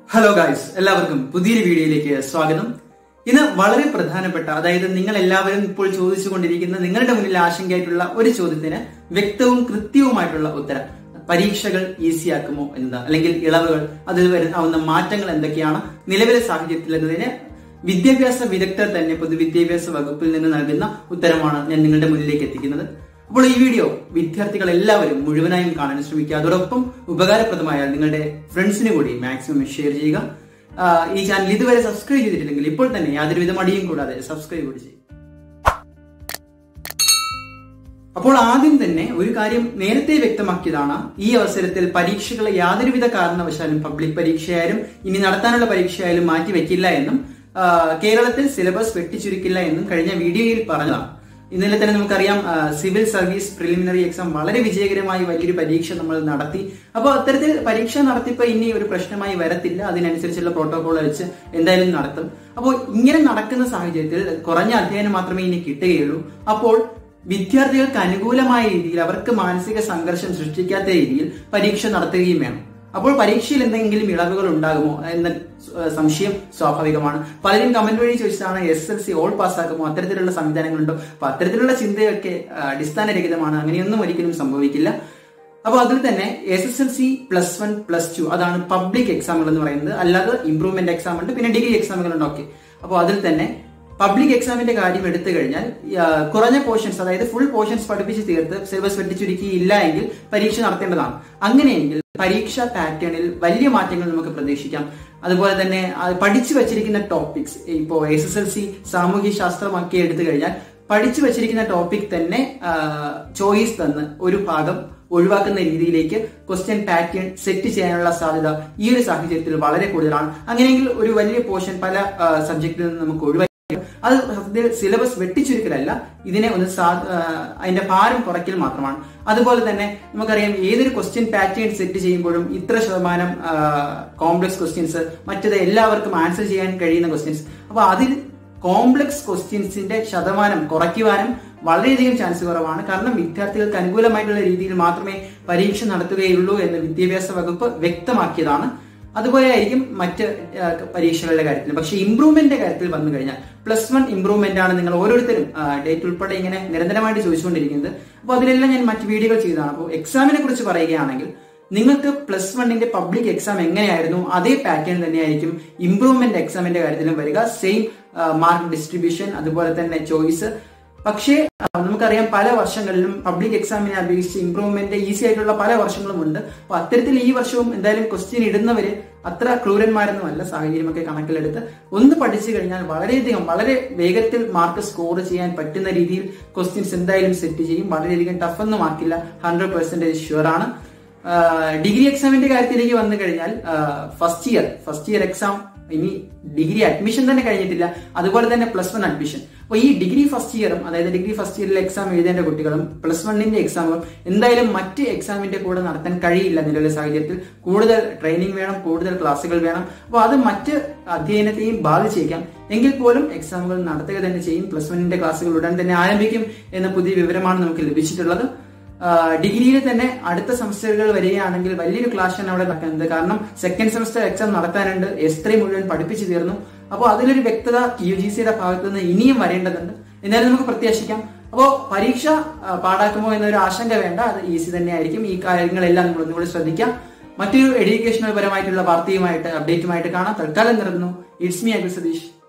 hello guys എല്ലാവർക്കും പുതിയൊരു വീഡിയോയിലേക്ക് സ്വാഗതം ഇന്ന് വളരെ പ്രധാനപ്പെട്ട അതായത് നിങ്ങൾ എല്ലാവരും ഇപ്പോൾ ചോദിച്ചുകൊണ്ടിരിക്കുന്ന നിങ്ങളുടെ മുന്നിൽ ആശങ്കയായിട്ടുള്ള ഒരു ചോദ്യത്തിന് വ്യക്തവും കൃത്യവുമായിട്ടുള്ള ഉത്തരം പരീക്ഷകൾ ഈസിയാക്കുമോ എന്നതാണ് അല്ലെങ്കിൽ ഇളവുകൾ അതിൽ വരുന്ന മാറ്റങ്ങൾ എന്തൊക്കെയാണ് നിലവിലെ സാഹചര്യത്തിൽ എന്നതിന് വിദ്യാഭ്യാസ വിദഗ്ധർ തന്നെ പൊതുവിദ്യാഭ്യാസ വകുപ്പിൽ നിന്ന് നൽകുന്ന ഉത്തരമാണ് ഞാൻ നിങ്ങളുടെ മുന്നിലേക്ക് എത്തിക്കുന്നത് അപ്പോൾ ഈ വീഡിയോ വിദ്യാർത്ഥികൾ എല്ലാവരും മുഴുവനായും കാണാൻ ശ്രമിക്കുക അതോടൊപ്പം ഉപകാരപ്രദമായാൽ നിങ്ങളുടെ ഫ്രണ്ട്സിന് കൂടി മാക്സിമം ഷെയർ ചെയ്യുക ആ, ഈ ചാനൽ ഇതുവരെ സബ്സ്ക്രൈബ് ചെയ്തിട്ടില്ലെങ്കിൽ ഇപ്പോൾ തന്നെ യാതൊരുവിധ മടിയും കൂടാതെ സബ്സ്ക്രൈബ് കൂടി ചെയ്യും അപ്പോൾ ആദ്യം തന്നെ ഒരു കാര്യം നേരത്തെ വ്യക്തമാക്കിയതാണ് ഈ അവസരത്തിൽ പരീക്ഷകളെ യാതൊരുവിധ കാരണവശാലും പബ്ലിക് പരീക്ഷയായാലും ഇനി നടത്താനുള്ള പരീക്ഷയായാലും മാറ്റിവെക്കില്ല എന്നും ആ, കേരളത്തിൽ സിലബസ് വെട്ടിച്ചുരുക്കില്ല എന്നും കഴിഞ്ഞ വീഡിയോയിൽ പറഞ്ഞതാണ് ഇന്നലെ തന്നെ നമുക്കറിയാം ആ, സിവിൽ സർവീസ് പ്രിലിമിനറി എക്സാം വളരെ വിജയകരമായി വലിയൊരു പരീക്ഷ നമ്മൾ നടത്തി അപ്പോൾ അത്തരത്തിൽ പരീക്ഷ നടത്തിയപ്പോൾ ഇനി ഒരു പ്രശ്നമായി വരത്തില്ല അതിനനുസരിച്ചുള്ള പ്രോട്ടോകോൾ വെച്ച് എന്തായാലും നടത്തും അപ്പോൾ ഇങ്ങനെ നടക്കുന്ന സാഹചര്യത്തിൽ കുറഞ്ഞ അധ്യയനം മാത്രമേ ഇനി കിട്ടുകയുള്ളൂ അപ്പോൾ വിദ്യാർത്ഥികൾക്ക് അനുകൂലമായ രീതിയിൽ അവർക്ക് മാനസിക സംഘർഷം സൃഷ്ടിക്കാത്ത രീതിയിൽ പരീക്ഷ നടത്തുകയും വേണം അപ്പോൾ പരീക്ഷയിൽ എന്തെങ്കിലും ഇളവുകൾ ഉണ്ടാകുമോ എന്ന ഏഹ്, സംശയം സ്വാഭാവികമാണ് പലരും കമന്റ് വഴി ചോദിച്ചതാണ് എസ് എൽ സി ഓൾ പാസ്സാക്കുമോ അത്തരത്തിലുള്ള സംവിധാനങ്ങളുണ്ടോ അപ്പൊ അത്തരത്തിലുള്ള ചിന്തയൊക്കെ ആ, അടിസ്ഥാനരഹിതമാണ് അങ്ങനെയൊന്നും ഒരിക്കലും സംഭവിക്കില്ല അപ്പോൾ അതിൽ തന്നെ S S L C plus one plus two അതാണ് പബ്ലിക് എക്സാമുകൾ എന്ന് പറയുന്നത് അല്ലാതെ ഇംപ്രൂവ്മെന്റ് എക്സാം ഉണ്ട് പിന്നെ ഡിഗ്രി എക്സാമുകൾ ഉണ്ട് ഓക്കെ അപ്പോൾ അതിൽ തന്നെ പബ്ലിക് എക്സാമിന്റെ കാര്യം എടുത്തു കഴിഞ്ഞാൽ ആ, കുറഞ്ഞ പോർഷൻസ് അതായത് ഫുൾ പോർഷൻസ് പഠിപ്പിച്ച് തീർത്ത് സിലബസ് വെട്ടിച്ചുരുക്കി ഇല്ല എങ്കിൽ പരീക്ഷ നടത്തേണ്ടതാണ് അങ്ങനെയെങ്കിൽ പരീക്ഷാ പാറ്റേണിൽ വലിയ മാറ്റങ്ങൾ നമുക്ക് പ്രതീക്ഷിക്കാം അതുപോലെ തന്നെ ആ, പഠിച്ചു വെച്ചിരിക്കുന്ന ടോപ്പിക്സ് ഇപ്പോ എസ് എസ് എൽ സി സാമൂഹ്യ ശാസ്ത്രമാക്കി എടുത്തു കഴിഞ്ഞാൽ പഠിച്ചു വെച്ചിരിക്കുന്ന ടോപ്പിക് തന്നെ ചോയ്സ് തന്ന് ഒരു ഭാഗം ഒഴിവാക്കുന്ന രീതിയിലേക്ക് ക്വസ്റ്റ്യൻ പാറ്റേൺ സെറ്റ് ചെയ്യാനുള്ള സാധ്യത ഈ ഒരു സാഹചര്യത്തിൽ വളരെ കൂടുതലാണ് അങ്ങനെയെങ്കിൽ ഒരു വലിയ പോർഷൻ പല സബ്ജക്റ്റിൽ നിന്ന് നമുക്ക് ഒഴിവാക്കി അത് സത്യത്തിൽ സിലബസ് വെട്ടിച്ചുരുക്കലല്ല ഇതിനെ ഒന്ന് സാ- ആ, അതിന്റെ ഭാരം കുറയ്ക്കൽ മാത്രമാണ് അതുപോലെ തന്നെ നമുക്കറിയാം ഏതൊരു ക്വസ്റ്റ്യൻ പാറ്റേൺ സെറ്റ് ചെയ്യുമ്പോഴും ഇത്ര ശതമാനം കോംപ്ലക്സ് ക്വസ്റ്റ്യൻസ് മറ്റത് എല്ലാവർക്കും ആൻസർ ചെയ്യാൻ കഴിയുന്ന ക്വസ്റ്റ്യൻസ് അപ്പൊ അതിൽ കോംപ്ലക്സ് ക്വസ്റ്റ്യൻസിന്റെ ശതമാനം കുറയ്ക്കുവാനും വളരെയധികം ചാൻസ് കുറവാണ് കാരണം വിദ്യാർത്ഥികൾക്ക് അനുകൂലമായിട്ടുള്ള രീതിയിൽ മാത്രമേ പരീക്ഷ നടത്തുകയുള്ളൂ എന്ന് വിദ്യാഭ്യാസ വകുപ്പ് വ്യക്തമാക്കിയതാണ് അതുപോലെ ആയിരിക്കും മറ്റ് ആ, പരീക്ഷകളുടെ കാര്യത്തിൽ പക്ഷെ ഇംപ്രൂവ്മെന്റിന്റെ കാര്യത്തിൽ വന്നു കഴിഞ്ഞാൽ പ്ലസ് വൺ ഇംപ്രൂവ്മെന്റ് ആണ് നിങ്ങൾ ഓരോരുത്തരും ഡേറ്റ് ഉൾപ്പെടെ ഇങ്ങനെ നിരന്തരമായിട്ട് ചോദിച്ചുകൊണ്ടിരിക്കുന്നത് അപ്പോൾ അതിലെല്ലാം ഞാൻ മറ്റ് വീഡിയോകൾ ചെയ്തതാണ് അപ്പോൾ എക്സാമിനെ കുറിച്ച് പറയുകയാണെങ്കിൽ നിങ്ങൾക്ക് പ്ലസ് വണ്ണിന്റെ പബ്ലിക് എക്സാം എങ്ങനെയായിരുന്നു അതേ പാറ്റേൺ തന്നെയായിരിക്കും ഇംപ്രൂവ്മെന്റ് എക്സാമിന്റെ കാര്യത്തിലും വരിക സെയിം മാർക്ക് ഡിസ്ട്രിബ്യൂഷൻ അതുപോലെ തന്നെ ചോയ്സ് പക്ഷേ ആ, നമുക്കറിയാം പല വർഷങ്ങളിലും പബ്ലിക് എക്സാമിനെ അപേക്ഷിച്ച് ഇംപ്രൂവ്മെന്റ് ഈസി ആയിട്ടുള്ള പല വർഷങ്ങളും ഉണ്ട് അപ്പൊ അത്തരത്തിൽ ഈ വർഷവും എന്തായാലും ക്വസ്റ്റ്യൻ ഇടുന്നവര് അത്ര ക്രൂരന്മാരൊന്നുമല്ല സാഹചര്യമൊക്കെ കണക്കിലെടുത്ത് ഒന്ന് പഠിച്ചു കഴിഞ്ഞാൽ വളരെയധികം വളരെ വേഗത്തിൽ മാർക്ക് സ്കോർ ചെയ്യാൻ പറ്റുന്ന രീതിയിൽ ക്വസ്റ്റ്യൻസ് എന്തായാലും സെറ്റ് ചെയ്യും വളരെയധികം ടഫ് ഒന്നും ആക്കില്ല ഹൺഡ്രഡ് പെർസെന്റേജ് ഷുവർ ആണ് ഡിഗ്രി എക്സാമിന്റെ കാര്യത്തിലേക്ക് വന്നു കഴിഞ്ഞാൽ first year first year exam ഇനി ഡിഗ്രി അഡ്മിഷൻ തന്നെ കഴിഞ്ഞിട്ടില്ല അതുപോലെ തന്നെ പ്ലസ് വൺ അഡ്മിഷൻ അപ്പോൾ ഈ ഡിഗ്രി ഫസ്റ്റ് ഇയറും അതായത് ഡിഗ്രി ഫസ്റ്റ് ഇയറിലെ എക്സാം എഴുതേണ്ട കുട്ടികളും പ്ലസ് വണ്ണിന്റെ എക്സാമും എന്തായാലും മറ്റ് എക്സാമിന്റെ കൂടെ നടത്താൻ കഴിയില്ല നിലവിലെ സാഹചര്യത്തിൽ കൂടുതൽ ട്രെയിനിങ് വേണം കൂടുതൽ ക്ലാസ്സുകൾ വേണം അപ്പോൾ അത് മറ്റ് അധ്യയനത്തെയും ബാധിച്ചേക്കാം എങ്കിൽ പോലും എക്സാമുകൾ നടത്തുക തന്നെ ചെയ്യും പ്ലസ് വണ്ണിന്റെ ക്ലാസ്സുകൾ ഉടൻ തന്നെ ആരംഭിക്കും എന്ന പുതിയ വിവരമാണ് നമുക്ക് ലഭിച്ചിട്ടുള്ളത് ഡിഗ്രിയിൽ തന്നെ അടുത്ത സെമസ്റ്ററുകൾ വരികയാണെങ്കിൽ വലിയൊരു ക്ലാഷാണ് അവിടെ നടക്കുന്നത് കാരണം സെക്കൻഡ് സെമസ്റ്റർ എക്സാം നടത്താനുണ്ട് എസ് ത്രീ മുഴുവൻ പഠിപ്പിച്ചു തീർന്നു അപ്പോൾ അതിലൊരു വ്യക്തത യു ജി സിയുടെ ഭാഗത്തു നിന്ന് ഇനിയും വരേണ്ടതുണ്ട് എന്നാലും നമുക്ക് പ്രത്യാശിക്കാം അപ്പോൾ പരീക്ഷ ആ, പാടാക്കുമോ എന്നൊരു ആശങ്ക വേണ്ട അത് ഈസി തന്നെയായിരിക്കും ഈ കാര്യങ്ങളെല്ലാം നമ്മൾ ഒന്നുകൂടി ശ്രദ്ധിക്കാം മറ്റൊരു എഡ്യൂക്കേഷണൽ പരമായിട്ടുള്ള വാർത്തയുമായിട്ട് അപ്ഡേറ്റുമായിട്ട് കാണാം തൽക്കാലം നിർന്നു ഇറ്റ്സ് മീ അഖിൽ സതീഷ്